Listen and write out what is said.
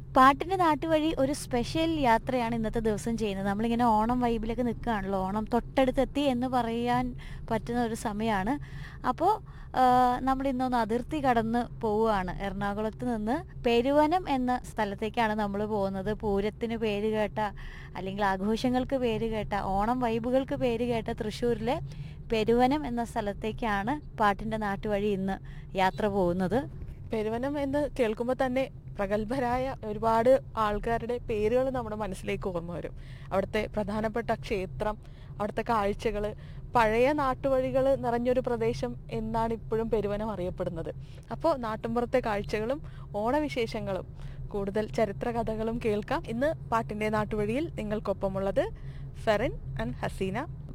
പാട്ടിന്റെ നാട്ടുവഴി ഒരു സ്പെഷ്യൽ യാത്രയാണ് ഇന്നത്തെ ദിവസം ചെയ്യുന്നത് നമ്മളിങ്ങനെ ഓണം വൈബിലൊക്കെ നിൽക്കുകയാണല്ലോ ഓണം തൊട്ടടുത്തെത്തി എന്ന് പറയാൻ പറ്റുന്ന ഒരു സമയമാണ് അപ്പോൾ നമ്മൾ ഇന്നൊന്ന് അതിർത്തി കടന്ന് പോവുകയാണ് എറണാകുളത്ത് നിന്ന് പെരുവനം എന്ന സ്ഥലത്തേക്കാണ് നമ്മൾ പോകുന്നത് പൂരത്തിന് പേര് കേട്ട അല്ലെങ്കിൽ ആഘോഷങ്ങൾക്ക് പേര് കേട്ട ഓണം വൈബുകൾക്ക് പേര് കേട്ട തൃശ്ശൂരിലെ പെരുവനം എന്ന സ്ഥലത്തേക്കാണ് പാട്ടിന്റെ നാട്ടുവഴി ഇന്ന് യാത്ര പോകുന്നത് പെരുവനം എന്ന് കേൾക്കുമ്പോൾ തന്നെ പ്രഗത്ഭരായ ഒരുപാട് ആൾക്കാരുടെ പേരുകൾ നമ്മുടെ മനസ്സിലേക്ക് ഓർമ്മ വരും അവിടുത്തെ പ്രധാനപ്പെട്ട ക്ഷേത്രം അവിടുത്തെ കാഴ്ചകൾ പഴയ നാട്ടുവഴികൾ നിറഞ്ഞൊരു പ്രദേശം എന്നാണ് ഇപ്പോഴും പെരുവനം അറിയപ്പെടുന്നത് അപ്പോൾ നാട്ടുമ്പുറത്തെ കാഴ്ചകളും ഓണവിശേഷങ്ങളും കൂടുതൽ ചരിത്ര കഥകളും കേൾക്കാം ഇന്ന് പാട്ടിൻ്റെ നാട്ടുവഴിയിൽ നിങ്ങൾക്കൊപ്പമുള്ളത് ഫെറിൻ ആൻഡ് ഹസീന